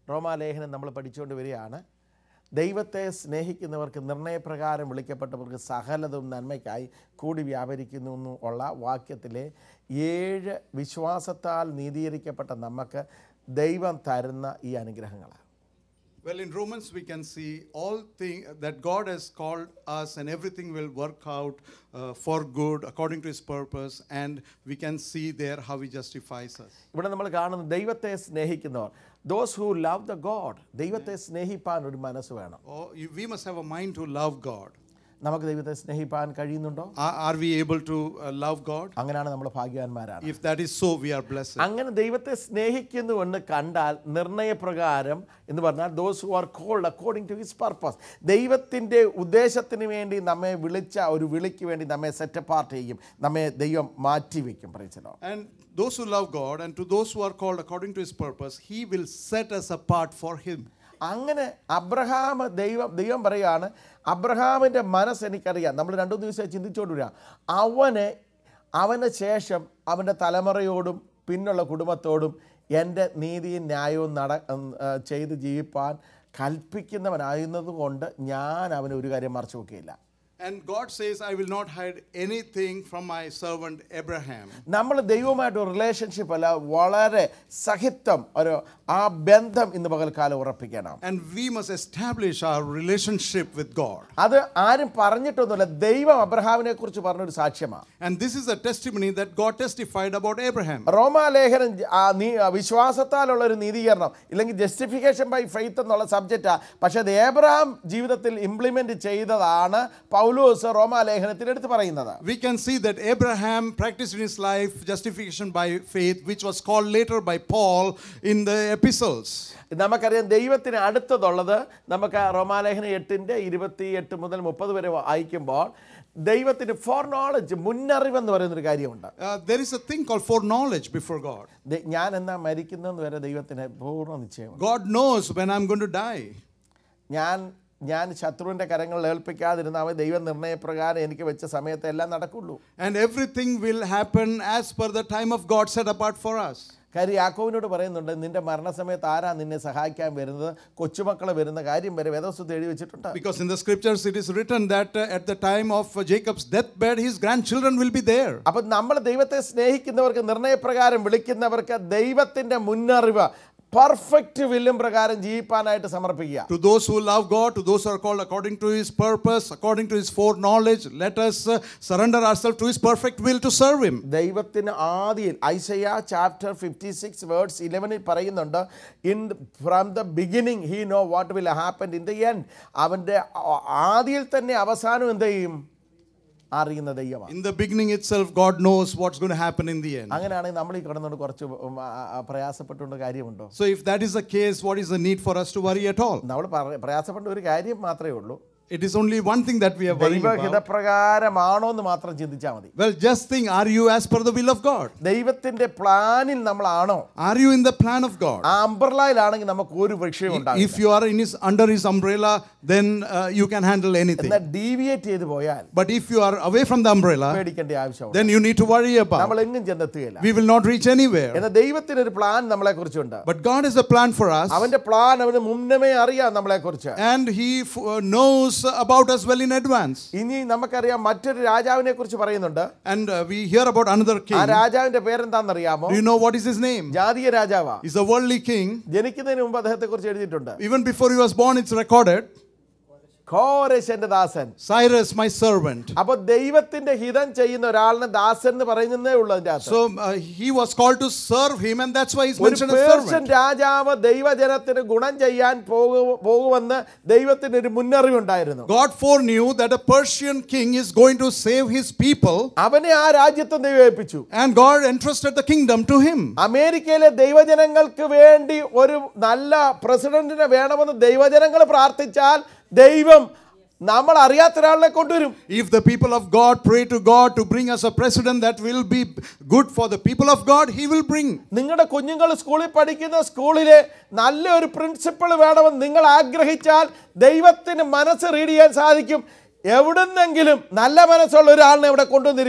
റോമാലേഖനം നമ്മൾ പഠിച്ചുകൊണ്ട് വരികയാണ് ദൈവത്തെ സ്നേഹിക്കുന്നവർക്ക് നിർണയപ്രകാരം വിളിക്കപ്പെട്ടവർക്ക് സകലതും നന്മയ്ക്കായി കൂടി വ്യാപരിക്കുന്നു എന്ന് ഉള്ള വാക്യത്തിലെ ഏഴ് വിശ്വാസത്താൽ നീതീകരിക്കപ്പെട്ട നമുക്ക് ദൈവം തരുന്ന ഈ അനുഗ്രഹങ്ങളാണ് Well, in Romans, we can see all thing that God has called us, and everything will work out uh, for good according to His purpose. And we can see there how He justifies us. ഇവിടെ നമ്മൾ കാണുന്നത് ദൈവത്തെ സ്നേഹിക്കുന്നവർ those who love the God ദൈവത്തെ സ്നേഹിപ്പാൻ ഒരു മനസ്സ് വേണം Oh, you- we must have a mind to love God. നമുക്ക് ദൈവത്തെ സ്നേഹിപ്പാൻ കഴിയുന്നുണ്ടോ Are, are we able to uh, love God? അങ്ങനെയാണ് നമ്മൾ ഭാഗ്യവാന്മാരാണ് If that is so, we are blessed. അങ്ങനെ ദൈവത്തെ സ്നേഹിക്കുന്നു എന്ന് കണ്ടാൽ നിർണയപ്രകാരം എന്ന് പറഞ്ഞാൽ those who are called according to his purpose ദൈവത്തിൻ്റെ ഉദ്ദേശത്തിന് വേണ്ടി നമ്മെ വിളിച്ച ഒരു വിളിക്ക് വേണ്ടി നമ്മെ സെറ്റ് അപ്പാർട്ട് ചെയ്യും നമ്മെ ദൈവം മാറ്റി വയ്ക്കും പറയിച്ചല്ലോ And those who love God, and to those who are called according to His purpose, He will set us apart for Him. അങ്ങനെ അബ്രഹാം ദൈവം ദൈവം പറയുകയാണ് അബ്രഹാമിൻ്റെ മനസ്സ് എനിക്കറിയാം നമ്മൾ രണ്ടു ദിവസം ചിന്തിച്ചോണ്ട് വരിക അവന് അവന് ശേഷം അവൻ്റെ തലമുറയോടും പിന്നുള്ള കുടുംബത്തോടും എൻ്റെ നീതിയും ന്യായവും നട ഉം, ആ, ചെയ്ത് ജീവിപ്പാൻ കൽപ്പിക്കുന്നവനായിരുന്നത് കൊണ്ട് ഞാൻ അവന് ഒരു കാര്യം മറച്ചു വെക്കുകയില്ല And God says, I will not hide anything from my servant Abraham. നമ്മൾ ദൈവമായിട്ട് ഒരു റിലേഷൻഷിപ്പ് അല്ല വളരെ സഹിത്വം ഒരു ആ ബന്ധം ഇന്ന് പകൽക്കാലം ഉറപ്പിക്കണം And we must establish our relationship with God. അത് ആരും പറഞ്ഞിട്ടൊന്നുമില്ല ദൈവം അബ്രഹാമിനെ കുറിച്ച് പറഞ്ഞൊരു സാക്ഷ്യമാണ് And this is a testimony that God testified about Abraham. റോമാലേഖനം ജ- ആ നീ- ആ വിശ്വാസത്താലുള്ള ഒരു നീതീകരണം ഇല്ലെങ്കിൽ ജസ്റ്റിഫിക്കേഷൻ ബൈ ഫെയ്ത്ത് എന്നുള്ള സബ്ജക്റ്റാണ് പക്ഷേ അത് ഏബ്രഹാം ജീവിതത്തിൽ ഇംപ്ലിമെൻ്റ് ചെയ്തതാണ് പൗലോസ് റോമാലേഖനത്തിൽ എടുത്ത് പറയുന്നത് We can see that Abraham practiced in his life justification by faith, which was called later by Paul in the epistles. നമുക്കറിയാം ദൈവത്തിന് അടുത്തതുള്ളത് നമുക്ക് റോമാലേഖനം എട്ടിൻ്റെ ഇരുപത്തി എട്ട് മുതൽ മുപ്പത് വരെ വായിക്കുമ്പോൾ ദൈവത്തിന് ഫോർ നോളജ് മുന്നറിവ് എന്ന് പറയുന്നൊരു കാര്യമുണ്ട് Uh, there is a thing called foreknowledge before God. ദ- ഞാൻ എന്നാ മരിക്കുന്നതെന്ന് വരെ ദൈവത്തിന് പൂർണ്ണ നിശ്ചയമുണ്ട് God knows when I'm going to die. ഞാൻ ഞാൻ ശത്രുവിൻ്റെ കരങ്ങളിൽ ഏൽപ്പിക്കാതിരുന്നാൽ ദൈവ നിർണയപ്രകാരം എനിക്ക് വെച്ച സമയത്ത് എല്ലാം നടക്കുള്ളൂ And everything will happen as per the time of God set apart for us. കാര്യം യാക്കോവിനോട് പറയുന്നുണ്ട് നിന്റെ മരണസമയത്ത് ആരാ നിന്നെ സഹായിക്കാൻ വരുന്നത് കൊച്ചുമക്കൾ വരുന്ന കാര്യം വരെ വേദവസ്തുത്ത് എഴുതി വെച്ചിട്ടുണ്ട് Because in the scriptures it is written that uh, at the time of uh, Jacob's deathbed, his grandchildren will be there. അപ്പം നമ്മൾ ദൈവത്തെ സ്നേഹിക്കുന്നവർക്ക് നിർണയപ്രകാരം വിളിക്കുന്നവർക്ക് ദൈവത്തിൻ്റെ മുന്നറിവ് പെർഫെക്റ്റ് വില്ലും പ്രകാരം ജീവിപ്പാനായിട്ട് സമർപ്പിക്കുക To those who love God, to those who are called according to His purpose, according to His foreknowledge, let us uh, surrender ourselves to His perfect will to serve Him. ദൈവത്തിന് ആദിയിൽ Isaiah chapter fifty six words ഇലവനിൽ പറയുന്നുണ്ട് in from the beginning he know what will happen in the end അവൻ്റെ ആ- ആദിയിൽ തന്നെ അവസാനം എന്ത് ചെയ്യും അറിയുന്ന ദൈവമാണ് In the beginning itself, God knows what's going to happen in the end. അങ്ങനെയാണെങ്കിൽ നമ്മൾ ഈ കിടന്നുകൊണ്ട് കുറച്ച് ഉം, ആ, ആ, പ്രയാസപ്പെട്ടുകൊണ്ട് കാര്യമുണ്ടോ So, if that is the case, what is the need for us to worry at all? നമ്മൾ പറ- പ്രയാസപ്പെട്ട ഒരു കാര്യം മാത്രമേ ഉള്ളൂ It is only one thing that we are worrying about. ദൈവഹിതപ്രകാരമാണോ എന്ന് മാത്രം ചിന്തിച്ചാൽ മതി Well, just think are you as per the will of God? ദൈവത്തിന്റെ പ്ലാനിൽ നമ്മളാണോ Are you in the plan of God? ആ അംബ്രലയിലാണെങ്കിൽ നമുക്ക് ഒരു വിഷയം ഉണ്ടാകും If you are in his, under His umbrella, then uh, you can handle anything. എന്നാൽ deviate ചെയ്ത് പോയാൽ But if you are away from the umbrella, പേടിക്കേണ്ട ആവശ്യമുണ്ട് then you need to worry about. നമ്മൾ എങ്ങും ചെന്നെത്തുകയില്ല We will not reach anywhere. എന്നാൽ ദൈവത്തിന് ഒരു പ്ലാൻ നമ്മളെ കുറിച്ചുണ്ട് But God has a plan for us, അവന്റെ പ്ലാൻ അവന് മുന്നമേ അറിയാം നമ്മളെ കുറിച്ച് and He f- uh, knows about us well in advance. ഇനി നമുക്കറിയാം മറ്റൊരു രാജാവിനെ കുറിച്ച് പറയുന്നുണ്ട് And uh, we hear about another ആ king. രാജാവിന്റെ പേരെന്താണെന്നറിയാമോ Do you know what is his name? ജാതീയ രാജാവാ He's a worldly king. ജനിക്കുന്നതിന് മുമ്പ് അദ്ദേഹത്തെ കുറിച്ച് എഴുതിയിട്ടുണ്ട് Even before he was born, it's recorded ഘോരശന്റെ Dasan Cyrus, my servant. അപ്പൊ ദൈവത്തിന്റെ ഹിതം ചെയ്യുന്ന ഒരാളിനെ ദാസൻ എന്ന് പറയുന്നതേ ഉള്ളൂ അതിന്റെ അകത്ത് So uh, he was called to serve him, and that's why he's ഒരു mentioned as പേർഷ്യൻ servant. രാജാവ് ദൈവജനത്തിന് ഗുണം ചെയ്യാൻ പോകു- പോകുമെന്ന് ദൈവത്തിന് ഒരു മുന്നറിവുണ്ടായിരുന്നു God foreknew that a Persian king is going to save his people, അവനെ ആ രാജ്യത്ത് ദൈവം ഏൽപ്പിച്ചു and God entrusted the kingdom to him. അമേരിക്കയിലെ ദൈവജനങ്ങൾക്ക് വേണ്ടി ഒരു നല്ല പ്രസിഡന്റിനെ വേണമെന്ന് ദൈവജനങ്ങൾ പ്രാർത്ഥിച്ചാൽ ദൈവം നമ്മൾ അറിയാത്ത ഒരാളിനെ കൊണ്ടുവരും If the people of God pray to God to bring us a president that will be good for the people of God, He will bring. നിങ്ങളുടെ കുഞ്ഞുങ്ങൾ സ്കൂളിൽ പഠിക്കുന്ന സ്കൂളിലെ നല്ലൊരു പ്രിൻസിപ്പൾ വേണമെന്ന് നിങ്ങൾ ആഗ്രഹിച്ചാൽ ദൈവത്തിന് മനസ്സ് റീഡ് ചെയ്യാൻ സാധിക്കും എവിടുന്നെങ്കിലും നല്ല മനസ്സുള്ള ഒരാളിനെ ഇവിടെ കൊണ്ടുവന്നിരിക്കും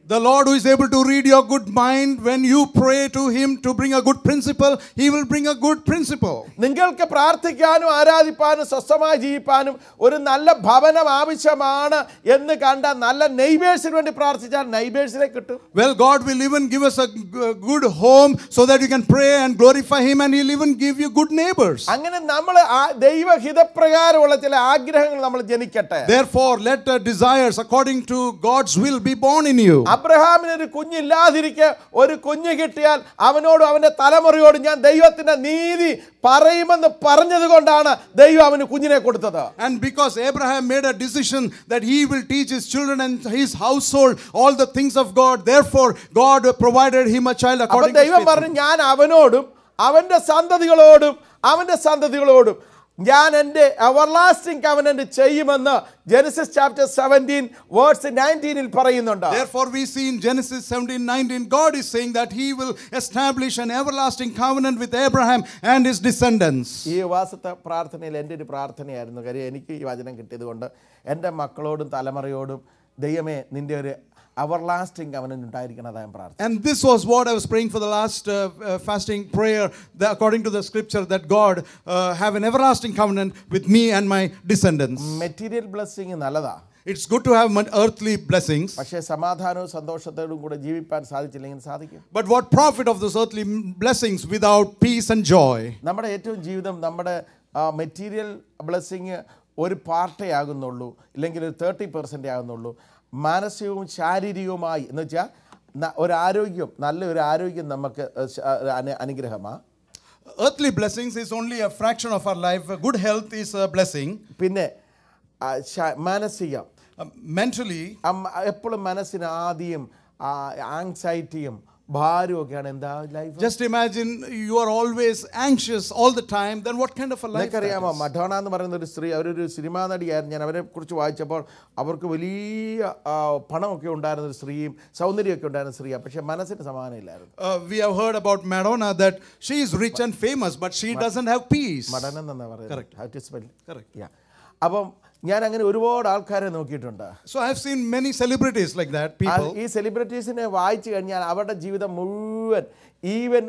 The Lord who is able to read your good mind, when you pray to Him to bring a good principle, He will bring a good principle. നിങ്ങൾക്ക് പ്രാർത്ഥിക്കാനും ആരാധിപ്പാനും സ്വസ്ഥമായി ജീവിപ്പാനും ഒരു നല്ല ഭവനം ആവശ്യമാണ് എന്ന് കണ്ട നല്ല നെയ്ബേഴ്സിന് വേണ്ടി പ്രാർത്ഥിച്ചാൽ നെയ്ബേഴ്സിനെ കിട്ടും Well, God will even give us a g- good home so that you can pray and glorify Him, and He'll even give you good neighbors. അങ്ങനെ നമ്മൾ ദൈവഹിതപ്രകാരമുള്ള ചില ആഗ്രഹങ്ങൾ നമ്മൾ ജനിക്കട്ടെ Therefore, let the desires according to God's will be born in you. അബ്രഹാമിന് ഒരു കുഞ്ഞില്ലാതിരിക്കെ ഒരു കുഞ്ഞ് കിട്ടിയാൽ അവനോടും അവന്റെ തലമുറയോടും ഞാൻ ദൈവത്തിന്റെ നീതി പറയുമെന്ന് പറഞ്ഞത് കൊണ്ടാണ് ദൈവം അവന് കുഞ്ഞിനെ കൊടുത്തത് And because Abraham made a decision that he will teach his children and his household all the things of God, therefore God provided him a child അപ്പൊ according to his ദൈവം faith. പറഞ്ഞു ഞാൻ അവനോടും അവന്റെ സന്തതികളോടും അവന്റെ സന്തതികളോടും ഞാൻ എൻ്റെ എവർലാസ്റ്റിംഗ് കവനന്റ് ചെയ്യുമെന്ന് ജെനസിസ് ചാപ്റ്റർ സെവൻറ്റീൻ വേർഡ്സ് നയൻറ്റീനിൽ പറയുന്നുണ്ട് Therefore, we see in Genesis 17 19, God is saying that He will establish an everlasting covenant with Abraham and his descendants. ഈ ഉപവാസത്തെ പ്രാർത്ഥനയിൽ എൻ്റെ ഒരു പ്രാർത്ഥനയായിരുന്നു കാര്യം എനിക്ക് ഈ വചനം കിട്ടിയത് കൊണ്ട് എൻ്റെ മക്കളോടും തലമുറയോടും ദൈവമേ നിൻ്റെ ഒരു എവർലാസ്റ്റിംഗ് കവനന്റ് ഉണ്ടായിരിക്കണം അതാ ഞാൻ പ്രാർത്ഥന And this was what I was praying for the last uh, uh, fasting prayer, that according to the scripture, that God uh, have an everlasting covenant with me and my descendants. Material blessing നല്ലതാ It's good to have mon- earthly blessings, പക്ഷേ സമാധാനവും സന്തോഷത്തോടും കൂടെ ജീവിപ്പാൻ സാധിച്ചില്ലെങ്കിൽ സാധിക്കും but what profit of those earthly m- blessings without peace and joy? നമ്മുടെ ഏറ്റവും ജീവിതം നമ്മുടെ മെറ്റീരിയൽ ബ്ലെസ്സിങ് ഒരു പാർട്ടേ ആകുന്നുള്ളൂ ഇല്ലെങ്കിൽ ഒരു തേർട്ടി പെർസെൻറ്റേ ആകുന്നുള്ളൂ മാനസികവും ശാരീരികവുമായി എന്ന് വെച്ചാൽ ന- ഒരു ആരോഗ്യം നല്ല ഒരു ആരോഗ്യം നമുക്ക് ഏഹ്, ശ- ഏഹ്, അനു- അനുഗ്രഹമാണ് Earthly blessings is only a fraction of our life. Good health is a blessing. പിന്നെ ആ, ശ- മാനസികം Uh, mentally, എപ്പോഴും മനസ്സിന് ആദ്യം ആങ്സൈറ്റിയും ഭാരവും ഒക്കെയാണ് എന്താ life just imagine you are always anxious all the time. Then what kind of a life? that നിനക്കറിയാമോ is? മഡോണ എന്ന് പറയുന്ന ഒരു സ്ത്രീ അവരൊരു സിനിമാ നടിയായിരുന്നു ഞാൻ അവരെ കുറിച്ച് വായിച്ചപ്പോൾ അവർക്ക് വലിയ ആ, പണമൊക്കെ ഉണ്ടായിരുന്ന ഒരു സ്ത്രീയും സൗന്ദര്യമൊക്കെ ഉണ്ടായിരുന്ന സ്ത്രീയാണ് പക്ഷെ മനസ്സിന് സമാനമില്ലായിരുന്നു Uh, we have heard about Madonna that she is rich and famous, but she doesn't have peace. മടനം എന്നാ പറയുന്നത് Correct. How to spell? Correct. Yeah. അപ്പം ഞാൻ അങ്ങനെ ഒരുപാട് ആൾക്കാരെ നോക്കിയിട്ടുണ്ട് So I have seen many celebrities like that, ആ- people. ഈ സെലിബ്രിറ്റീസിനെ വായിച്ചു കഴിഞ്ഞാൽ അവരുടെ ജീവിതം മുഴുവൻ even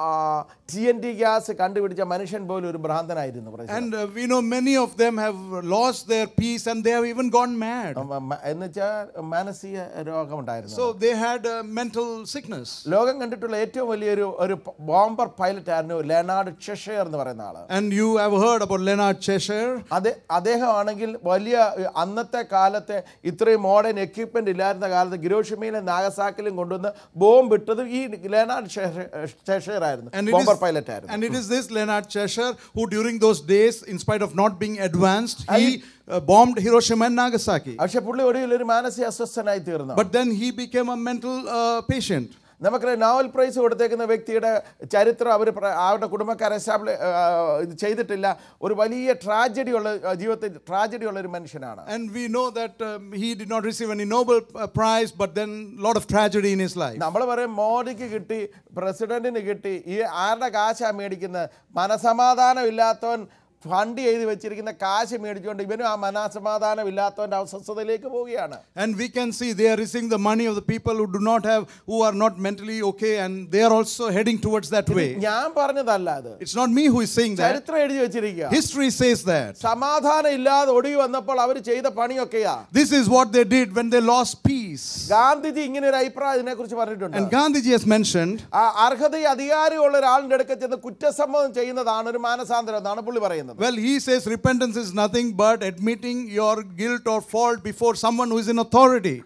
T N T gas കണ്ടുപിടിച്ച മനുഷ്യൻ പോലും ഒരു ഭ്രാന്തനായിരുന്നു പ്രശ്നം. And uh, we know many of them have lost their peace and they have even gone mad. എന്ന് വെച്ചാൽ മാനസിക രോഗമുണ്ടായിരുന്നു So they had uh, mental sickness. ലോകം കണ്ടിട്ടുള്ള ഏറ്റവും വലിയൊരു ഒരു ബോംബർ പൈലറ്റ് ആയിരുന്നു ലെനാർഡ് ചെഷയർ എന്ന് പറയുന്ന ആള് And you have heard about Leonard Cheshire. അതെ അദ്ദേഹമാണെങ്കിൽ വലിയ ഏഹ്, അന്നത്തെ കാലത്തെ ഇത്രയും മോഡേൺ എക്യുപ്മെന്റ് ഇല്ലായിരുന്ന കാലത്ത് ഗിരോഷിമയിലും നാഗസാക്കിലും കൊണ്ടുവന്ന് ബോംബ് ഇട്ടത് ഈ ലെനാർഡ് ചെഷയർ ആയിരുന്നു And it, bomber is, pilot ആയിരുന്നു and it is this Leonard Cheshire who, during those days, in spite of not being advanced, he uh, bombed Hiroshima and Nagasaki. പക്ഷെ പുള്ളി ഒടുവിൽ ഒരു മാനസിക അസ്വസ്ഥനായി തീർന്നു But then he became a mental uh, patient. നമുക്കറിയാം Nobel prize കൊടുത്തേക്കുന്ന വ്യക്തിയുടെ ചരിത്രം അവർ അവരുടെ കുടുംബക്കാർ എസ്റ്റാബ്ലി ഇത് ചെയ്തിട്ടില്ല ഒരു വലിയ ട്രാജഡി ഉള്ള ആ, ജീവിതത്തിൽ ട്രാജഡി ഉള്ള ഒരു മനുഷ്യനാണ് And we know that um, he did not receive any Nobel uh, Prize, but then a lot of tragedy in his life. നമ്മൾ പറയും മോദിക്ക് കിട്ടി പ്രസിഡന്റിന് കിട്ടി ഈ ആരുടെ കാശാ മേടിക്കുന്നത് മനസമാധാനം ഇല്ലാത്തവൻ ഫണ്ട് ചെയ്ത് വെച്ചിരിക്കുന്ന കാശ് മേടിച്ചുകൊണ്ട് ഇവനും ആ മനസമാധാനം ഇല്ലാത്തവൻ്റെ അസ്വസ്ഥതയിലേക്ക് പോവുകയാണ് And we can see they are receiving the money of the people who do not have, who are not mentally okay, and they are also heading towards that way. ഞാൻ പറഞ്ഞതല്ല അത് It's not me who is saying that. ചരിത്രം എഴുതി വെച്ചിരിക്കുക History says that. സമാധാനം ഇല്ലാതെ ഒടുങ്ങി വന്നപ്പോൾ അവർ ചെയ്ത പണിയൊക്കെയാ This is what they did when they lost peace. Gandhiji ഇങ്ങനെ ഒരു അഭിപ്രായം ഇതിനെ കുറിച്ച് പറഞ്ഞിട്ടുണ്ട് And Gandhiji has mentioned ആ അർഹതയും അധികാരമുള്ള ഒരാളിന്റെ അടുക്ക ചെന്ന് കുറ്റസമ്മതം ചെയ്യുന്നതാണ് ഒരു മാനസാന്തരം എന്നാണ് പുള്ളി പറയുന്നത് Well, he says repentance is nothing but admitting your guilt or fault before someone who is in authority.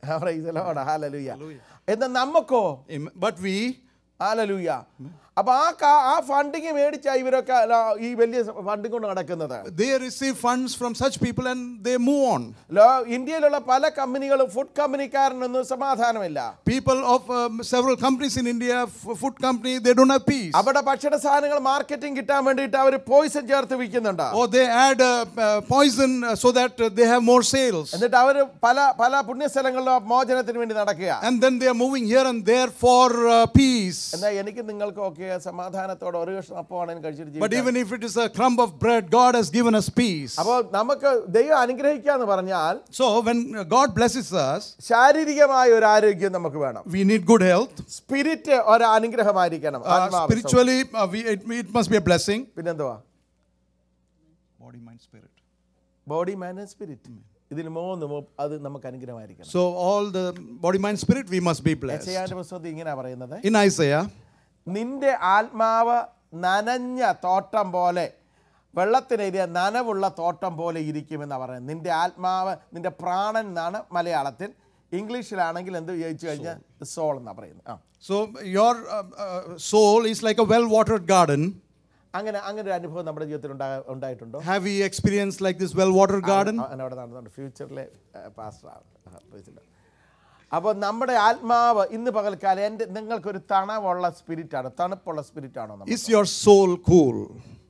ഹാലലുയ എന്നാൽ നമുക്കോ Am- But we, ഹാലലുയ അപ്പൊ ആ കാ- ആ ഫണ്ടിങ് മേടിച്ച ഇവരൊക്കെ അല്ല, ഈ വലിയ ഫണ്ടിങ് കൊണ്ട് നടക്കുന്നത് they receive funds from such people and they move on. ലോ ഇന്ത്യയിലുള്ള പല കമ്പനികളും ഫുഡ് കമ്പനിക്കാരനൊന്നും സമാധാനമില്ല People of um, several companies in India, f- food company, they don't have peace. അവിടെ ഭക്ഷണ സാധനങ്ങൾ മാർക്കറ്റിംഗ് കിട്ടാൻ വേണ്ടിയിട്ട് അവർ പോയിസൺ ചേർത്ത് വിൽക്കുന്നുണ്ട് Or they add uh, uh, poison uh, so that uh, they have more sales. എന്നിട്ട് അവർ പല പല പുണ്യസ്ഥലങ്ങളിലും മോചനത്തിന് വേണ്ടി നടക്കുക And then they are moving here and there for uh, peace. എന്നാൽ എനിക്ക് നിങ്ങൾക്കും ഒക്കെ സമാധാനത്തോടെ ഒരു കഷ്ണം അപ്പമാണെങ്കിലും കഴിച്ചിട്ട് But ജീവിക്കാം. even if it is a crumb of bread, God has given us peace. അപ്പോൾ നമുക്ക് ദൈവം അനുഗ്രഹിക്കാന്ന് പറഞ്ഞാൽ So when God blesses us, ശാരീരികമായ ഒരു ആരോഗ്യം നമുക്ക് വേണം we need good health. Spirit ഒരു അനുഗ്രഹമായിരിക്കണം Uh, ആത്മാവ്. spiritually, uh, we, it, it must be a blessing. പിന്നെന്തുവാ Body, mind, spirit. Body mind spirit ഇതിന് മൂന്നും അത് നമുക്ക് അനുഗ്രഹമായിരിക്കണം So all the body, mind, spirit, we must be blessed. യശയാന്റെ പുസ്തകത്തിൽ ഇങ്ങനെ പറയുന്നത് In Isaiah, നിന്റെ ആത്മാവ് നനഞ്ഞ തോട്ടം പോലെ വെള്ളത്തിനെതിരെ നനവുള്ള തോട്ടം പോലെ ഇരിക്കുമെന്നാണ് പറയുന്നത് നിന്റെ ആത്മാവ് നിന്റെ പ്രാണൻ എന്നാണ് മലയാളത്തിൽ ഇംഗ്ലീഷിലാണെങ്കിൽ എന്ത് ചോദിച്ചു കഴിഞ്ഞാൽ സോൾ എന്നാണ് പറയുന്നത് ആ so your uh, uh, soul is like a well-watered garden. അങ്ങനെ അങ്ങനെ ഒരു അനുഭവം നമ്മുടെ ജീവിതത്തിൽ ഉണ്ടാ ഉണ്ടായിട്ടുണ്ടോ Have we experienced like this well-watered garden? അങ്ങനെ അവിടെ നടന്നുണ്ട് ഫ്യൂച്ചറിലെ പാസ്റ്റർ അപ്പോൾ നമ്മുടെ ആത്മാവ് ഇന്ന് പകൽക്കാലം എൻ്റെ നിങ്ങൾക്കൊരു തണവുള്ള സ്പിരിറ്റാണ് തണുപ്പുള്ള സ്പിരിറ്റാണോ നമ്മൾ Is your soul cool?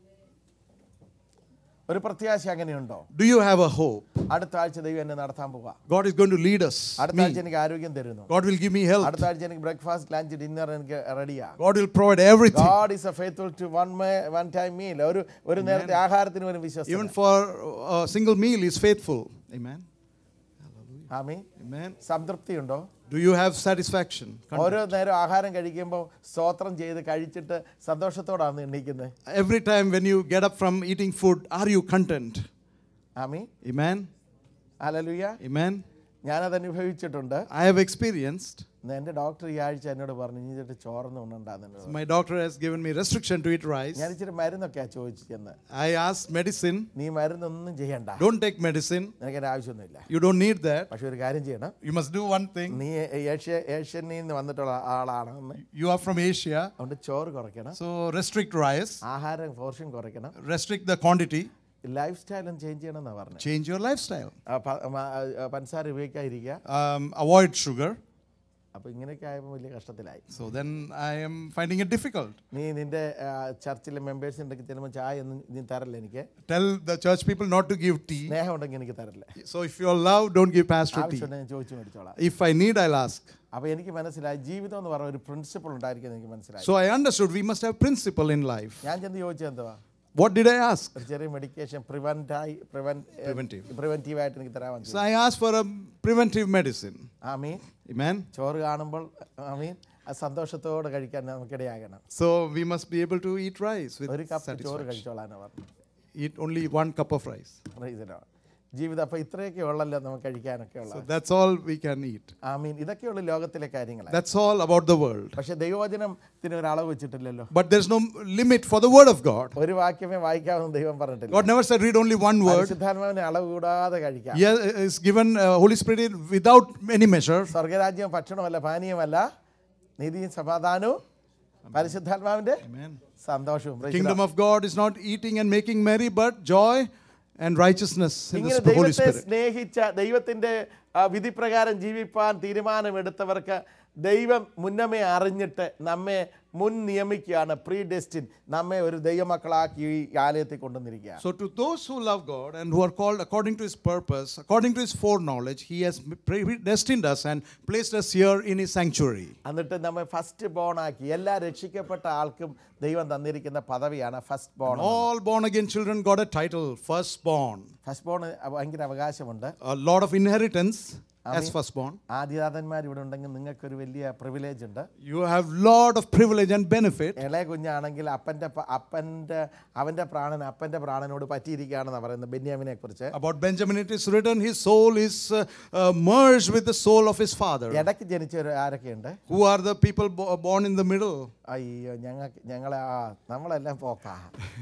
ഒരു പ്രത്യാശ അങ്ങനെയുണ്ടോ Do you have a hope? അടുത്ത ആഴ്ച ദൈവം എന്നെ നടത്താൻ പോവാ God is going to lead us. അടുത്ത Me. ആഴ്ച എനിക്ക് ആരോഗ്യം തരുന്നു God will give me health. അടുത്ത ആഴ്ച എനിക്ക് ബ്രേക്ക്ഫാസ്റ്റ് ലഞ്ച് ഡിന്നർ എനിക്ക് റെഡിയാ God will provide everything. God is a faithful to one one time meal ഒരു ഒരു നേരത്തെ ആഹാരത്തിന് പോലും വിശ്വസിക്കും Even for a single meal is faithful. Amen. Amin Amen. സംതൃപ്തി ഉണ്ടോ Do you have satisfaction? ഓരോ നേരം ആഹാരം കഴിക്കുമ്പോൾ സ്തോത്രം ചെയ്ത് കഴിച്ചിട്ട് സന്തോഷത്തോടാണ് എണ്ണീക്കുന്നത് Every time when you get up from eating food, are you content? ആമീൻ Amen. അലലുയ Amen. ഞാനത് അനുഭവിച്ചിട്ടുണ്ട് I have experienced. ഇന്ന് എൻ്റെ ഡോക്ടർ ഈ ആഴ്ച എന്നോട് പറഞ്ഞു നീ ഇതിട്ട് ചോർന്ന് ഉണ്ണുണ്ടാകുന്നുണ്ട് My doctor has given me restriction to eat rice. ഞാൻ ഇച്ചിരി മരുന്നൊക്കെയാ ചോദിച്ചു ചെന്ന് I asked medicine. നീ മരുന്നൊന്നും ചെയ്യണ്ട Don't take medicine. നിനക്ക് എൻ്റെ ആവശ്യമൊന്നുമില്ല You don't need that. പക്ഷെ ഒരു കാര്യം ചെയ്യണം You must do one thing. നീ ഏഷ്യ ഏഷ്യനിൽ നിന്ന് വന്നിട്ടുള്ള ആളാണ് എന്ന് You are from Asia, അതുകൊണ്ട് ചോറ് കുറയ്ക്കണം so restrict rice, ആഹാരം പോർഷൻ കുറയ്ക്കണം restrict the quantity, ലൈഫ് സ്റ്റൈലും ചേഞ്ച് ചെയ്യണം എന്നാണ് പറഞ്ഞത് change your lifestyle. ആ, പ- മ- ആ, പഞ്ചസാര ഉപയോഗിക്കാതിരിക്കുക Um, avoid sugar. അപ്പോൾ ഇങ്ങനെയൊക്കെ ആയപ്പോൾ വലിയ കഷ്ടത്തിലായി So then I am finding it difficult. നീ നിന്റെ ആ, ചർച്ചിലെ മെമ്പേഴ്സിൻ്റെ അടുത്ത് ചെല്ലുമ്പോൾ ചായ ഒന്നും നീ തരല്ല എനിക്ക് Tell the church people not to give tea. സ്നേഹം ഉണ്ടെങ്കിൽ എനിക്ക് തരല്ല So if you are love, don't give pastor tea. ആവശ്യമുണ്ടെങ്കിൽ ഞാൻ ചോദിച്ചു മേടിച്ചോളാം If I need, I'll ask. അപ്പോൾ എനിക്ക് മനസ്സിലായി ജീവിതം എന്ന് പറഞ്ഞ ഒരു പ്രിൻസിപ്പിൾ ഉണ്ടായിരിക്കും എനിക്ക് മനസ്സിലായി So I understood we must have principle in life. ഞാൻ ചെന്ന് ചോദിച്ചത് എന്തുവാ What did I ask? ഒരു ചെറിയ മെഡിക്കേഷൻ പ്രിവെൻറ്റായി പ്രിവെൻ Preventive. പ്രിവെൻറ്റീവായിട്ട് എനിക്ക് തരാൻ So I asked for a preventive medicine. Amin Amen. ചോറ് കാണുമ്പോൾ ആമീൻ അത് സന്തോഷത്തോടെ കഴിക്കാൻ നമുക്കിടയാകണം So we must be able to eat rice with ഒരു കപ്പ് ചോറ് satisfaction. കഴിച്ചോളാനാണ് പറഞ്ഞു Eat only one cup of rice. Praise the Lord. ജീവിതം അപ്പോൾ ഇത്രയൊക്കെ ഉള്ളല്ലോ നമുക്ക് കഴിക്കാനൊക്കെ So ഉള്ളത് that's all we can eat. ആമീൻ ഇതൊക്കെയുള്ള ലോകത്തിലെ കാര്യങ്ങൾ That's all about the world. പക്ഷെ ദൈവവചനത്തിന് ഒരു അളവ് വെച്ചിട്ടില്ലല്ലോ But there's no limit for the word of God. ഒരു വാക്യമേ വായിക്കാമെന്ന് ദൈവം പറഞ്ഞിട്ടില്ല God never said read only one word. പരിശുദ്ധാത്മാവിനെ അളവ് കൂടാതെ കഴിക്കാം He has- is given uh, Holy Spirit without any measure. സ്വർഗരാജ്യം ഭക്ഷണമല്ല പാനീയമല്ല നീതിയും സമാധാനവും പരിശുദ്ധാത്മാവിന്റെ Amen. സന്തോഷവും Praise the Kingdom Lord. of God is not eating and making merry, but joy and righteousness in ഇങ്ങനെ the Holy ദൈവത്തെ Spirit. സ്നേഹിച്ച ദൈവത്തിന്റെ ആ, വിധിപ്രകാരം ജീവിപ്പാൻ തീരുമാനമെടുത്തവർക്ക് ദൈവം മുന്നമേ അറിഞ്ഞിട്ട് നമ്മെ മുൻ നിയമിക്കുകയാണ് പ്രീ ഡെസ്റ്റിൻ നമ്മെ ഒരു ദൈവമക്കളാക്കി ഈ ആലയത്തിൽ കൊണ്ടുവന്നിരിക്കുക So, to those who love God and who are called according to His purpose, according to His foreknowledge, He has predestined us and placed us here in His sanctuary. എന്നിട്ട് നമ്മെ first bone ആക്കി എല്ലാ രക്ഷിക്കപ്പെട്ട ആൾക്കും ദൈവം തന്നിരിക്കുന്ന പദവിയാണ് first born All born again children got a title, firstborn. First born ഭയങ്കര അവകാശമുണ്ട് A lot of inheritance as firstborn. ആദ്യദാതന്മാർ ഇവിടെ ഉണ്ടെങ്കിൽ നിങ്ങൾക്കൊരു വലിയ പ്രിവിലേജ് ഉണ്ട് You have lot of privilege and benefit. ഇളയ കുഞ്ഞാണെങ്കിൽ അപ്പൻ്റെ പ- അപ്പൻ്റെ അവൻ്റെ പ്രാണൻ അപ്പൻ്റെ പ്രാണനോട് പറ്റിയിരിക്കുകയാണെന്നാണ് പറയുന്നത് ബെന്യാമിനെ കുറിച്ച് About Benjamin, it is written, his soul is uh, uh, merged with the soul of his father. ഇടയ്ക്ക് ജനിച്ചവർ ആരൊക്കെയുണ്ട് Who are the people bo- born in the middle? അയ്യോ ഞങ്ങൾക്ക് ഞങ്ങളെ ആ നമ്മളെല്ലാം പോക്കാ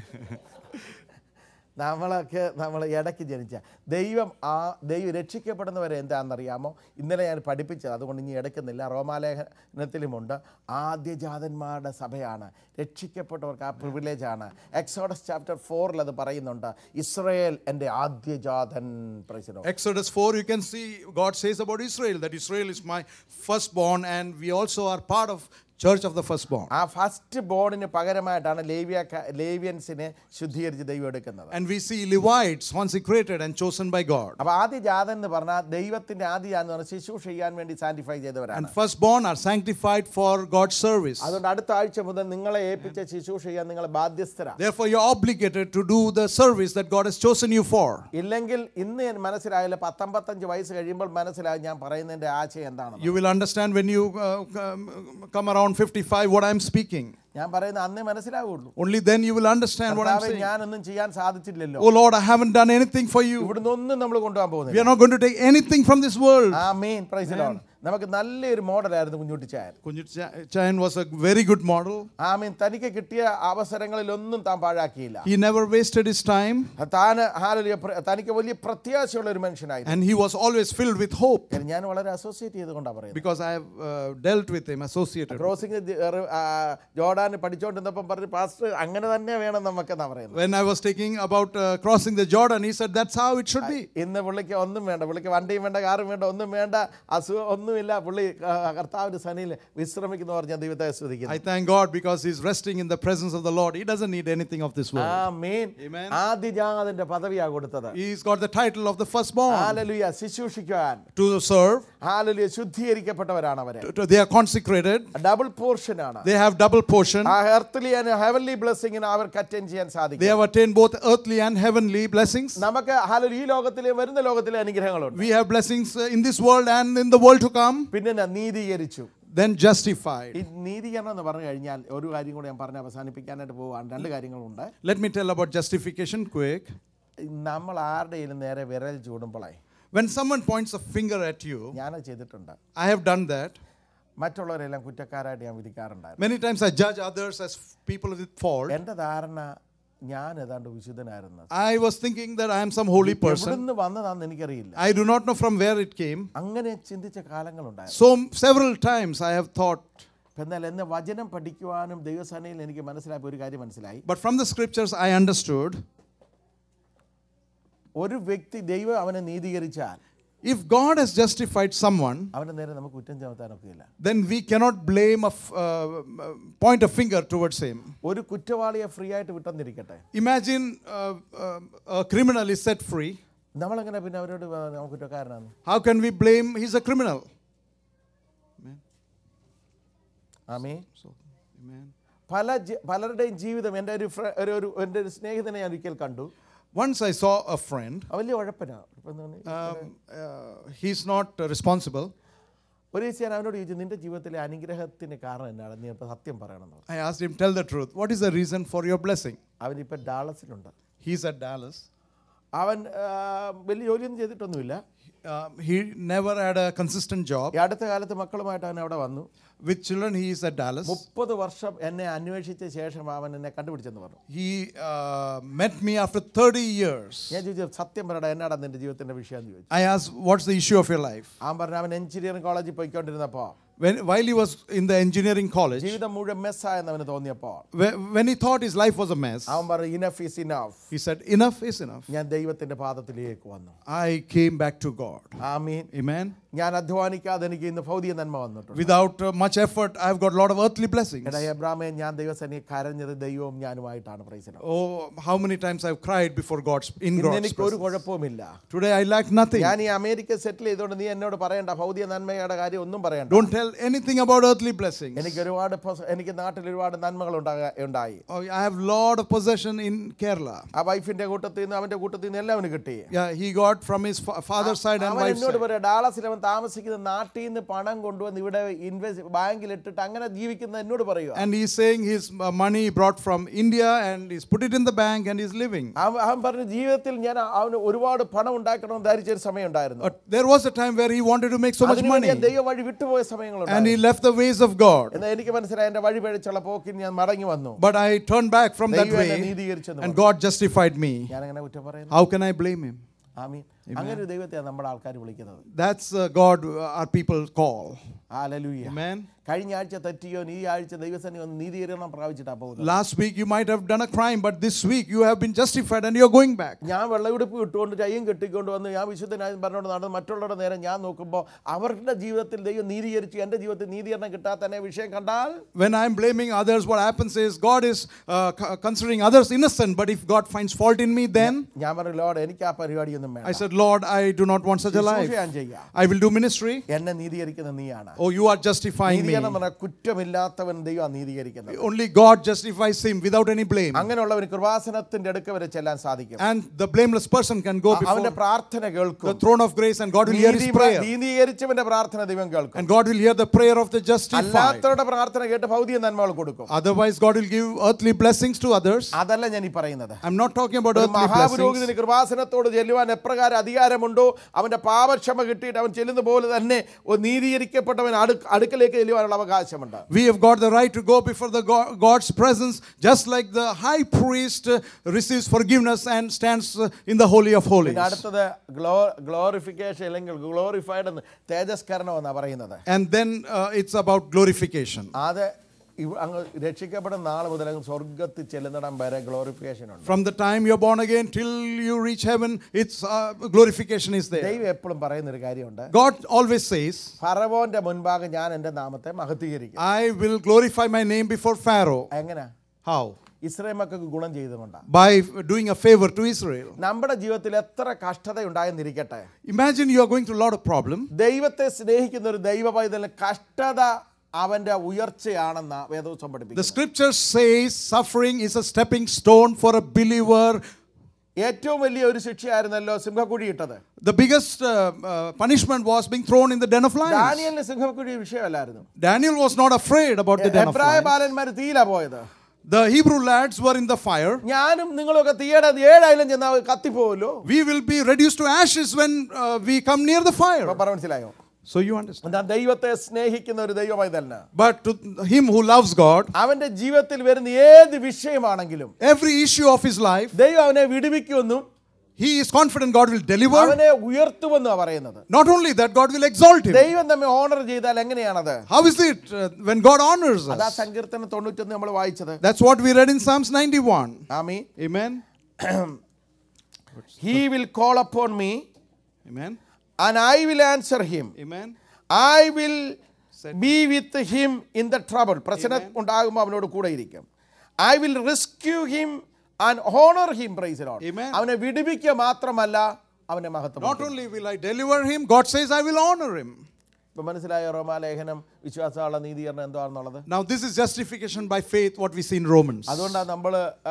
നമ്മളൊക്കെ നമ്മൾ ഇടയ്ക്ക് ജനിച്ച ദൈവം ആ ദൈവം രക്ഷിക്കപ്പെടുന്നവരെ എന്താണെന്നറിയാമോ ഇന്നലെ ഞാൻ പഠിപ്പിച്ചത് അതുകൊണ്ട് ഇനി എടുക്കുന്നില്ല റോമാലേഖനത്തിലുമുണ്ട് ആദ്യജാതന്മാരുടെ സഭയാണ് രക്ഷിക്കപ്പെട്ടവർക്ക് ആ പ്രിവിലേജാണ് എക്സോഡസ് ചാപ്റ്റർ ഫോറിൽ അത് പറയുന്നുണ്ട് ഇസ്രയേൽ എൻ്റെ ആദ്യജാതൻ പ്രസിഡോ Exodus 4, you can see God says about Israel that Israel is my firstborn, and we also are part of church of the firstborn. ആ ഫസ്റ്റ് ബോർഡിന് പകരമായിട്ടാണ് ലേവ്യ ലേവ്യൻസിനെ ശുദ്ധീകരിച്ച് ദൈവം എടുക്കുന്നത് And we see Levites consecrated and chosen by God. അപ്പൊ ആദ്യ ജാതൻ എന്ന് പറഞ്ഞാൽ ദൈവത്തിന്റെ ആദ്യ ജാതൻ എന്ന് പറഞ്ഞാൽ ശുശ്രൂഷ ചെയ്യാൻ വേണ്ടി സാന്റിഫൈ ചെയ്തവരാണ് And firstborn are sanctified for God's service. അതുകൊണ്ട് അടുത്ത ആഴ്ച മുതൽ നിങ്ങളെ ഏൽപ്പിച്ച ശുശ്രൂഷ ചെയ്യാൻ നിങ്ങൾ ബാധ്യസ്ഥരാണ് Therefore, you're obligated to do the service that God has chosen you for. ഇല്ലെങ്കിൽ ഇന്ന് ഞാൻ മനസ്സിലായില്ല പത്തൊമ്പത്തഞ്ച് വയസ്സ് കഴിയുമ്പോൾ മനസ്സിലായി ഞാൻ പറയുന്നതിന്റെ ആശയം എന്താണെന്ന് You will understand when you uh, come, come around 55 what I'm speaking. ഞാൻ പറയുന്നത് അന്നേ മനസ്സിലാവുള്ളൂ Only then you will understand what I'm കർത്താവേ, saying. ഞാനൊന്നും ചെയ്യാൻ സാധിച്ചില്ലല്ലോ Oh Lord, I haven't done anything for you. ഇവിടുന്ന് ഒന്നും നമ്മൾ കൊണ്ടുപോകാൻ We പോകുന്നില്ല are not going to take anything from this world. ആ മീൻ പ്രൈസിലാണ് നമുക്ക് നല്ലൊരു മോഡലായിരുന്നു കുഞ്ഞുട്ടിച്ചായൻ Kunjit Chayan was a very good model. ആ മീൻ തനിക്ക് കിട്ടിയ അവസരങ്ങളിലൊന്നും താൻ പാഴാക്കിയില്ല He never wasted his time താൻ ഹാലലിയ തനിക്ക് വലിയ പ്രത്യാശയുള്ള ഒരു മനുഷ്യനായിരുന്നു and he was always filled with hope കാര്യം ഞാൻ വളരെ അസോസിയേറ്റ് ചെയ്തുകൊണ്ടാണ് പറയുന്നത് because I have uh, dealt with him, associated. with him. Crossing Jordan പഠിച്ചുകൊണ്ടിരുന്നപ്പം പറഞ്ഞു പാസ്റ്റർ അങ്ങനെ തന്നെ വേണം നമുക്കെന്നാ പറയുന്നത് When I was taking about uh, crossing the Jordan, he said that's how it should be. ഇന്ന് പുള്ളിക്ക് ഒന്നും വേണ്ട പുള്ളിക്ക് വണ്ടിയും വേണ്ട കാറും വേണ്ട ഒന്നും വേണ്ട അസുഖം ഒന്നുമില്ല പുള്ളി ആ, കർത്താവിന്റെ സനിയിൽ വിശ്രമിക്കുന്നു പറഞ്ഞ ദൈവത്തെ ശ്രദ്ധിക്കുന്നു I thank God because he's resting in the presence of the Lord. He doesn't need anything of this world. ആ മീൻ Amen. ആദിജാതന്റെ പദവിയാ കൊടുത്തത് He's got the title of the firstborn ഹാലലുയ ശുശ്രൂഷിക്കാൻ to serve. ഹാലലുയ ശുദ്ധീകരിക്കപ്പെട്ടവരാണ് അവര് To- to- They are consecrated. Double portion ആണ് They have double portion. ആ ഹെർത്തലി and heavenly ബ്ലെസ്സിങ്ങിന് അവർക്ക് attend ചെയ്യാൻ They സാധിക്കും have attained both earthly and heavenly blessings. നമുക്ക് ഹാലലു ഈ ലോകത്തിലെ വരുന്ന ലോകത്തിലെ അനുഗ്രഹങ്ങളുണ്ട് We have blessings uh, in this world and in the world to come. പിന്നെ എന്നാ? നീതീകരിച്ചു Then justified. ഈ നീതീകരണം എന്ന് പറഞ്ഞു കഴിഞ്ഞാൽ ഒരു കാര്യം കൂടി ഞാൻ പറഞ്ഞ് അവസാനിപ്പിക്കാനായിട്ട് പോവാണ് രണ്ട് കാര്യങ്ങളുണ്ട് Let me tell about justification quick. നമ്മൾ ആരുടെയും നേരെ വിരൽ ചൂടുമ്പോഴേ When someone points a finger at you, ഞാനത് ചെയ്തിട്ടുണ്ട് I have done that. മറ്റുള്ളവരെല്ലാം കുറ്റക്കാരായിട്ട് ഞാൻ വിധിക്കാറുണ്ടായിരുന്നു Many times I judge others as people with fault. എൻ്റെ ധാരണ ഞാൻ ഏതാണ്ട് വിശുദ്ധനായിരുന്നു I was thinking that I am some holy person. എവിടുന്ന് വന്നതാന്ന് എനിക്കറിയില്ല I do not know from where it came. അങ്ങനെ ചിന്തിച്ച കാലങ്ങളുണ്ടായിരുന്നു So several times I have thought, എന്നാൽ എന്നെ വചനം പഠിക്കുവാനും ദൈവസേനയിൽ എനിക്ക് മനസ്സിലായ ഒരു കാര്യം മനസ്സിലായി but from the scriptures I understood ഒരു വ്യക്തി ദൈവം അവനെ നീതീകരിച്ചാൽ if God has justified someone, അവൻ്റെ നേരെ നമുക്ക് കുറ്റം ചുമത്താനൊക്കെ ഇല്ല then we cannot blame a f- uh, point a finger towards him. ഒരു കുറ്റവാളിയെ ഫ്രീ ആയിട്ട് വിട്ടെന്നിരിക്കട്ടെ Imagine uh, uh, a criminal is set free. നമ്മളെങ്ങനെ പിന്നെ അവരോട് പറ- നമുക്ക് കുറ്റക്കാരനാണ് How can we blame he's a criminal? ആമേ So, amen. പല ജി- പലരുടെയും ജീവിതം എൻ്റെ ഒരു ഫ്ര- ഒരു ഒരു എൻ്റെ ഒരു സ്നേഹിതനെ ഞാൻ ഒരിക്കൽ കണ്ടു Once I saw a friend. അവൻ വലിയ ഉഴപ്പനാ ഇപ്പം എന്ന് പറഞ്ഞാ- Um, uh, he's not uh, responsible. ഒരു ദിവസം ഞാൻ അവനോട് ചോദിച്ചു നിന്റെ ജീവിതത്തിലെ അനുഗ്രഹത്തിന് കാരണം എന്നാണ് നീ ഇപ്പം സത്യം പറയണമെന്ന് പറഞ്ഞു I asked him, Tell the truth. What is the reason for your blessing? അവനിപ്പോൾ ഡാളസിലുണ്ട് He's at Dallas. അവൻ ആ, വലിയ ജോലിയൊന്നും ചെയ്തിട്ടൊന്നുമില്ല Um, he never had a consistent job. ഈ അടുത്ത കാലത്ത് മക്കളുമായിട്ട് അവൻ അവിടെ വന്നു With children, he is at Dallas. മുപ്പത് വർഷം എന്നെ അന്വേഷിച്ച ശേഷം അവൻ എന്നെ കണ്ടുപിടിച്ചെന്ന് പറഞ്ഞു He uh, met me after 30 years. ഞാൻ ചോദിച്ചു സത്യം പറയടാ എന്നാടാ നിന്റെ ജീവിതത്തിന്റെ വിഷയം എന്ന് ചോദിച്ചു I asked, What's the issue of your life? അവൻ പറഞ്ഞു അവൻ എഞ്ചിനീയറിംഗ് കോളേജിൽ പോയിക്കൊണ്ടിരുന്നപ്പോൾ When, while he was in the engineering college, ജീവിതം മുഴുവൻ മെസ്സായെന്ന് അവന് തോന്നിയപ്പോൾ whe- when he thought his life was a mess, അവൻ പറഞ്ഞു enough is enough he said, Enough is enough. ഞാൻ ദൈവത്തിന്റെ പാദത്തിലേക്ക് വന്നു I came back to God. Amin Amen. ഞാൻ അധ്വാനിക്കാതെ എനിക്ക് ഇന്ന് ഭൗതിക നന്മ വന്നിട്ടുണ്ട് Without uh, much effort, I've got a lot of earthly blessings. എടാ എബ്രാമേ ഞാൻ ദൈവസേനയെ കരഞ്ഞത് ദൈവവും ഞാനുമായിട്ടാണ് പ്രൈസിലോ Oh, how many times I've cried before God's in ഇന്ന് God's എനിക്ക് ഒരു presence. കുഴപ്പവുമില്ല Today I lack nothing. ഞാൻ ഈ അമേരിക്ക സെറ്റിൽ ചെയ്തുകൊണ്ട് നീ എന്നോട് പറയണ്ട ഭൗതിക നന്മയുടെ കാര്യം ഒന്നും പറയണ്ട Don't tell anything about earthly blessings. എനിക്ക് ഒരുപാട് പൊസ- എനിക്ക് നാട്ടിൽ ഒരുപാട് നന്മകൾ ഉണ്ടാകാ- ഉണ്ടായി Oh, I have lot of possession in Kerala. ആ വൈഫിന്റെ കൂട്ടത്തിൽ നിന്ന് അവന്റെ കൂട്ടത്തിൽ നിന്ന് എല്ലാം അവന് കിട്ടി Yeah, he got from his fa- father's side and അവൻ wife's എന്നോട് side. പറയാം ഡാളസിൽ അവൻ താമസിക്കുന്ന നാട്ടിൽ നിന്ന് പണം കൊണ്ടുവന്ന് ഇവിടെ ഇൻവെസ്റ്റ് ബാങ്കിൽ ഇട്ടിട്ട് അങ്ങനെ ജീവിക്കുന്ന എന്നോട് പറയുക And he's saying his uh, money he brought from India and he's put it in the bank and he's living. അവൻ അവൻ പറഞ്ഞു ജീവിതത്തിൽ ഞാൻ അവന് ഒരുപാട് പണം ഉണ്ടാക്കണമെന്ന് ധരിച്ചൊരു സമയം ഉണ്ടായിരുന്നു But there was a time where he wanted to make so much അതിനുവേണ്ടി money ഞാൻ ദൈവ വഴി വിട്ടുപോയ and സമയങ്ങളുണ്ട് he left the ways of God. എന്നാൽ എനിക്ക് മനസ്സിലായി എന്റെ വഴി പഴിച്ചുള്ള പോക്കിന് ഞാൻ മടങ്ങി വന്നു But I turned back from that ദൈവം എന്നെ way നീതീകരിച്ചെന്ന് and God justified me. ഞാൻ അങ്ങനെ കുറ്റം പറയുന്നു How can I blame him? ആമീൻ അങ്ങനെ ഒരു ദൈവത്തെയാണ് നമ്മുടെ ആൾക്കാർ വിളിക്കുന്നത് That's uh, God uh, our people call. ഹാലലൂയ Amen. കഴിഞ്ഞ ആഴ്ച തെറ്റിയോ ഈ ആഴ്ച ദൈവസേന ഒന്ന് നീതീകരണം പ്രാപിച്ചിട്ടാണ് പോകുന്നത് Last week you might have done a crime, but this week you have been justified and you're going back. ഞാൻ വെള്ളയുടുപ്പ് ഇട്ടുകൊണ്ട് കയ്യും കെട്ടിക്കൊണ്ട് വന്ന് ഞാൻ വിശുദ്ധനായി പറഞ്ഞുകൊണ്ട് നടന്ന് മറ്റുള്ളവരുടെ നേരെ ഞാൻ നോക്കുമ്പോൾ അവരുടെ ജീവിതത്തിൽ ദൈവം നീതീകരിച്ചു എൻ്റെ ജീവിതത്തിൽ നീതീകരണം കിട്ടാത്ത തന്നെ വിഷയം കണ്ടാൽ When I'm blaming others, what happens is God is uh, co- considering others innocent, but if God finds fault in me, then ഞാൻ പറഞ്ഞു ലോഡ് എനിക്ക് ആ പരിപാടിയൊന്നും I വേണ്ട said, Lord, I do not want such a ശുശ്രൂഷ life. ഞാൻ ചെയ്യാം I will do ministry. എന്നെ നീതീകരിക്കുന്ന നീയാണ് Oh, you are justifying me. നീതീകരണം എന്ന് പറഞ്ഞാൽ കുറ്റമില്ലാത്തവൻ ദൈവം നീതീകരിക്കുന്നത് Only God justifies him without any blame. അങ്ങനെയുള്ളവന് കൃപാസനത്തിന്റെ അടുക്ക വരെ ചെല്ലാൻ സാധിക്കും And the blameless person can go അവന്റെ before പ്രാർത്ഥന the കേൾക്കും throne of grace and God will hear his നീതി- prayer. നീതീകരിച്ചവന്റെ പ്രാർത്ഥന ദൈവം കേൾക്കും And God will hear the prayer of the justified. അല്ലാത്തവരുടെ പ്രാർത്ഥന കേട്ട് ഭൗതിക നന്മകൾ കൊടുക്കും Otherwise, God will give earthly blessings to others. അതല്ല ഞാൻ ഈ പറയുന്നത് I'm not talking about ഒരു earthly blessings. മഹാപുരോഹിതന് കൃപാസനത്തോട് ചെല്ലുവാൻ എപ്രകാരം അധികാരമുണ്ടോ അവന്റെ പാപക്ഷമ കിട്ടിയിട്ട് അവൻ ചെല്ലുന്ന പോലെ തന്നെ ഒരു നീതീകരിക്കപ്പെട്ടവൻ അടു- അടുക്കലേക്ക് ചെല്ലുവാനുള്ള അവകാശമുണ്ട് We have got the right to go before the God, God's presence, just like the high priest uh, receives forgiveness and stands uh, in the Holy of Holies. പിന്നെ അടുത്തത് ഗ്ലോ ഗ്ലോറിഫിക്കേഷൻ അല്ലെങ്കിൽ ഗ്ലോറിഫൈഡ് എന്ന് തേജസ്കരണം എന്നാണ് പറയുന്നത് And then uh, it's about glorification. അത് ഇവ- അങ്ങ് രക്ഷിക്കപ്പെടുന്ന നാൾ മുതൽ അങ്ങ് സ്വർഗത്തിൽ ചെല്ലുന്നിടം വരെ ഗ്ലോറിഫിക്കേഷൻ ഉണ്ട് From the time you're born again till you reach heaven, it's uh, glorification is there. ദൈവം എപ്പോഴും പറയുന്ന ഒരു കാര്യമുണ്ട് God always says, ഫറവോന്റെ മുൻപാകെ ഞാൻ എൻ്റെ നാമത്തെ മഹത്വീകരിക്കും I will glorify my name before Pharaoh. എങ്ങനെ How? ഇസ്രായേൽ മക്കൾക്ക് ഗുണം ചെയ്തുകൊണ്ടാണ് By doing a favor to Israel. നമ്മുടെ ജീവിതത്തിൽ എത്ര കഷ്ടത ഉണ്ടായെന്നിരിക്കട്ടെ Imagine you are going through a lot of problem. ദൈവത്തെ സ്നേഹിക്കുന്ന ഒരു ദൈവ പൈതലിന് കഷ്ടത അവന്റെ ഉയർച്ചയാണെന്ന വേദോത്സവം The പഠിപ്പിക്കുന്നു scripture says suffering is a stepping stone for a believer. ഏറ്റവും വലിയ ഒരു ശിക്ഷയായിരുന്നല്ലോ സിംഹക്കുഴി ഇട്ടത് The biggest uh, uh, punishment was being thrown in the den of lions. ദാനിയലിന് സിംഹക്കുഴി വിഷയമല്ലായിരുന്നു Daniel was not afraid about the den of എബ്രായ lions. ബാലന്മാർ തീയിലാ പോയത് The Hebrew lads were in the fire. ഞാനും നിങ്ങളൊക്കെ തീയുടെ ഏഴായാലും ചെന്നാൽ കത്തിപ്പോവല്ലോ We will be reduced to ashes when uh, we come near the അപ്പൊ fire. പറ മനസ്സിലായോ So you understand. എന്താ ദൈവത്തെ സ്നേഹിക്കുന്ന ഒരു ദൈവ പൈതലിന് But to him who loves God, അവന്റെ ജീവിതത്തിൽ വരുന്ന ഏത് വിഷയമാണെങ്കിലും every issue of his life, ദൈവം അവനെ വിടുവിക്കുമെന്നും he is confident God will deliver. അവനെ ഉയർത്തുമെന്നാണ് പറയുന്നത് Not only that, God will exalt him. ദൈവം നമ്മെ ഓണർ ചെയ്താൽ എങ്ങനെയാണത് How is it uh, when God honors അതാ us? സങ്കീർത്തനം തൊണ്ണൂറ്റൊന്ന് നമ്മൾ വായിച്ചത് That's what we read in Psalms 91. ആമീൻ Amen. He will call upon me Amen. And I will answer him Amen. I will be with him in the trouble പ്രശ്നം ഉണ്ടാകുമ്പോൾ അവനോട് കൂടെ ഇരിക്കും I will rescue him and honour him praise Amen. അവനെ വിടുവിക്കുക മാത്രമല്ല അവനെ മഹത്വം Not only will I deliver him, God says I will honor him. ഇപ്പൊ മനസ്സിലായോ റോമാലേഖനം വിശ്വാസമുള്ള നീതീകരണം എന്താണെന്നുള്ളത് Now, this is justification by faith, what we see in Romans. അതുകൊണ്ടാണ് നമ്മൾ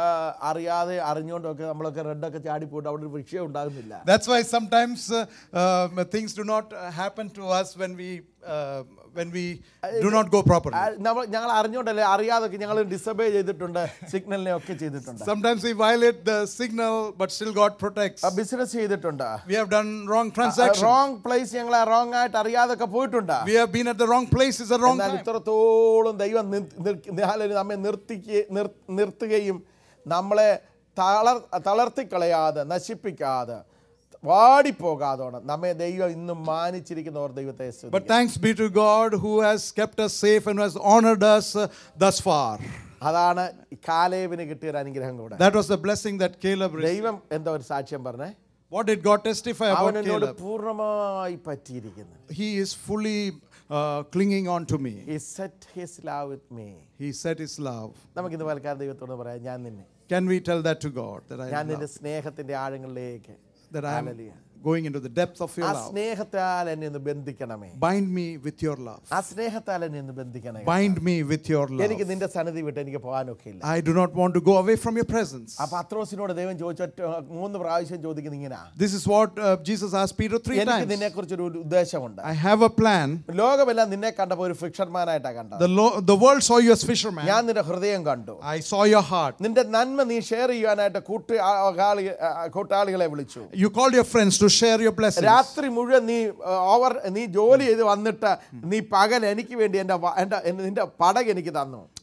അറിയാതെ അറിഞ്ഞുകൊണ്ടൊക്കെ നമ്മളൊക്കെ റെഡൊക്കെ ചാടിപ്പോയിട്ട് അവിടെ ഒരു വിഷയം ഉണ്ടാകുന്നില്ല That's why sometimes uh, um, things do not uh, happen to us when we uh, when we do not go properly. ആ, നമ്മൾ ഞങ്ങൾ അറിഞ്ഞുകൊണ്ടല്ലേ അറിയാതൊക്കെ ഞങ്ങൾ ഡിസബേ ചെയ്തിട്ടുണ്ട് സിഗ്നലിനെ ഒക്കെ ചെയ്തിട്ടുണ്ട് Sometimes we violate the signal, but still God protects. Business ചെയ്തിട്ടുണ്ട് We have done wrong transactions. Wrong place ഞങ്ങൾ റോങ് ആയിട്ട് അറിയാതൊക്കെ പോയിട്ടുണ്ട് We have been at the wrong place. It's the wrong എന്നാൽ time. ഇത്രത്തോളം ദൈവം നിർ- നിർ- ഹാലലൂയ നമ്മെ നിർത്തിക്ക് നിർ- നിർത്തുകയും നമ്മളെ തളർ തളർത്തിക്കളയാതെ നശിപ്പിക്കാതെ വാടിപ്പോകാതോണം നമ്മെ ദൈവം ഇന്നും മാനിച്ചിരിക്കുന്നവർ ദൈവത്തെ സ്തുതിക്കും. But thanks be to God who has kept us safe and who has honored us uh, thus far. അതാണ് കാലേവിന് കിട്ടിയ ഒരു അനുഗ്രഹം കൂടെ That was the blessing that Caleb received. ദൈവം എന്താ ഒരു സാക്ഷ്യം പറഞ്ഞേ What did God testify അവൻ about എന്നോട് Caleb? പൂർണ്ണമായി പറ്റിയിരിക്കുന്നു He is fully uh, clinging on to me. He set his love with me. He set his love. നമുക്ക് ഇന്ന് പലക്കാർ ദൈവത്തോട് പറയാം ഞാൻ നിന്നെ Can we tell that to God that I ഞാൻ am നിന്റെ loved? സ്നേഹത്തിന്റെ ആഴങ്ങളിലേക്ക് that I am Hallelujah. going into the depth of your ആ love? സ്നേഹത്താൽ എന്നെ ഒന്ന് ബന്ധിക്കണമേ Bind me with your love. ആ സ്നേഹത്താൽ എന്നെ ഒന്ന് ബന്ധിക്കണേ Bind me with your എനിക്ക് love. നിന്റെ സന്നിധി വിട്ട് എനിക്ക് പോകാനൊക്കെ ഇല്ല I do not want to go away from your presence. ആ പത്രോസിനോട് ദൈവം ചോദിച്ച മൂന്ന് പ്രാവശ്യം ചോദിക്കുന്ന ഇങ്ങനെ This is what uh, Jesus asked Peter three എനിക്ക് times. നിന്നെ കുറിച്ചൊരു ഉദ്ദേശമുണ്ട് I have a plan. ലോകമെല്ലാം നിന്നെ കണ്ടപ്പോ ഒരു ഫിക്ഷർമാനായിട്ടാ കണ്ടത് The, lo- the world saw you as fisherman. ഞാൻ നിന്റെ ഹൃദയം കണ്ടു I saw your heart. നിന്റെ നന്മ നീ ഷെയർ ചെയ്യാനായിട്ട് കൂട്ടി ആ- ആളി- ആ- കൂട്ടാളികളെ വിളിച്ചു You called your friends to share your blessings. രാത്രി മുഴുവൻ നീ ഓവർ നീ ജോലി ചെയ്ത് വന്നിട്ട് നീ പകൽ എനിക്ക് വേണ്ടി എൻ്റെ വ- എൻ്റെ എൻ്റെ- നിന്റെ പടക് എനിക്ക് തന്നു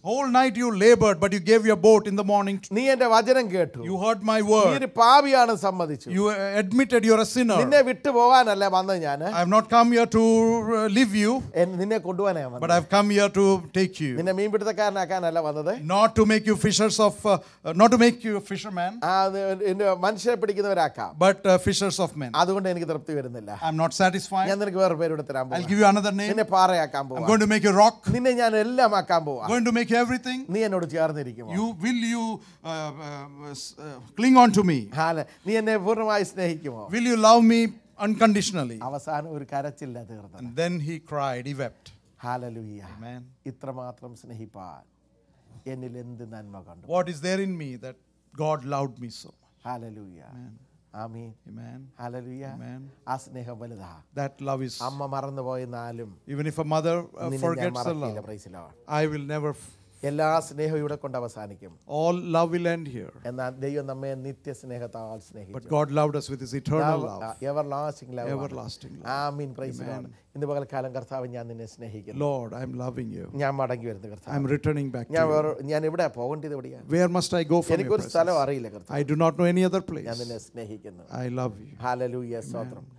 Whole night you labored, but you gave your boat in the morning. നീ എന്റെ വചനം കേട്ടു You heard my നീ word. ഒരു പാപിയാണ് സമ്മതിച്ചു You uh, admitted you're a sinner. നിന്നെ വിട്ടു പോകാനല്ല വന്നത് ഞാൻ I have not come here to uh, leave you, നിന്നെ കൊണ്ടുപോകാനാ but വന്നത് I've come here to take you. നിന്നെ മീൻപിടുത്തക്കാരനാക്കാനല്ല വന്നത് Not to make you fishers of, uh, uh, not to make you a fisherman, ആ, അത് എന്നെ മനുഷ്യരെ പിടിക്കുന്നവരാക്കാം but uh, fishers of men. അതുകൊണ്ട് എനിക്ക് തൃപ്തി വരുന്നില്ല I'm not satisfied. ഞാൻ നിനക്ക് വേറെ പേര് തരാൻ I'll പോവാ give you another name. നിന്നെ പാറയാക്കാൻ I'm പോവാ going to make you rock. നിന്നെ ഞാൻ എല്ലാം ആക്കാൻ പോവാ going to make you everything. നീ എന്നോട് ചേർന്നിരിക്കുമോ You will you uh, uh, s- uh, cling on to me? ഹാല നീ എന്നെ പൂർണ്ണമായി സ്നേഹിക്കുമോ Will you love me unconditionally? അവസാനം ഒരു കരച്ചില്ല തീർന്നത് And then he cried, he wept. ഹാലലുയ്യ Amen. ഇത്രമാത്രം സ്നേഹിപ്പാൻ എന്നിൽ എന്ത് നന്മ കണ്ടു What is there in me that God loved me so much? ഹാലലുയ്യ ആമീൻ Amen. ഹാലലുയ്യ Amen. ആ സ്നേഹം വലുതാ That love is, അമ്മ മറന്നുപോയെന്നാലും even if a mother uh, നിന്നെ ഞാൻ forgets the മറക്കില്ല love, പ്രൈസിലോ I will never, f- എല്ലാ സ്നേഹവും ഇവിടെ കൊണ്ട് അവസാനിക്കും all love will end here. എന്നാൽ ദൈവം നമ്മെ നിത്യ സ്നേഹത്താൽ But സ്നേഹിച്ചു God loved us with his eternal love. Everlasting love Everlasting love. ആമീൻ പ്രൈസിലാണ് ഇന്ന് പകൽക്കാലം കർത്താവ് ഞാൻ നിന്നെ സ്നേഹിക്കുന്നു Lord, I'm loving you. ഞാൻ മടങ്ങി വരുന്നു കർത്താവ് I'm returning back to ഞാൻ you. വേറെ ഞാൻ എവിടെ പോകേണ്ടത് എവിടെയാണ് Where must I go from your എനിക്കൊരു presence? സ്ഥലം അറിയില്ല കർത്താവ് I do not know any other ഞാൻ place. നിന്നെ സ്നേഹിക്കുന്നു I love you. ഹാലലൂയ സ്തോത്രം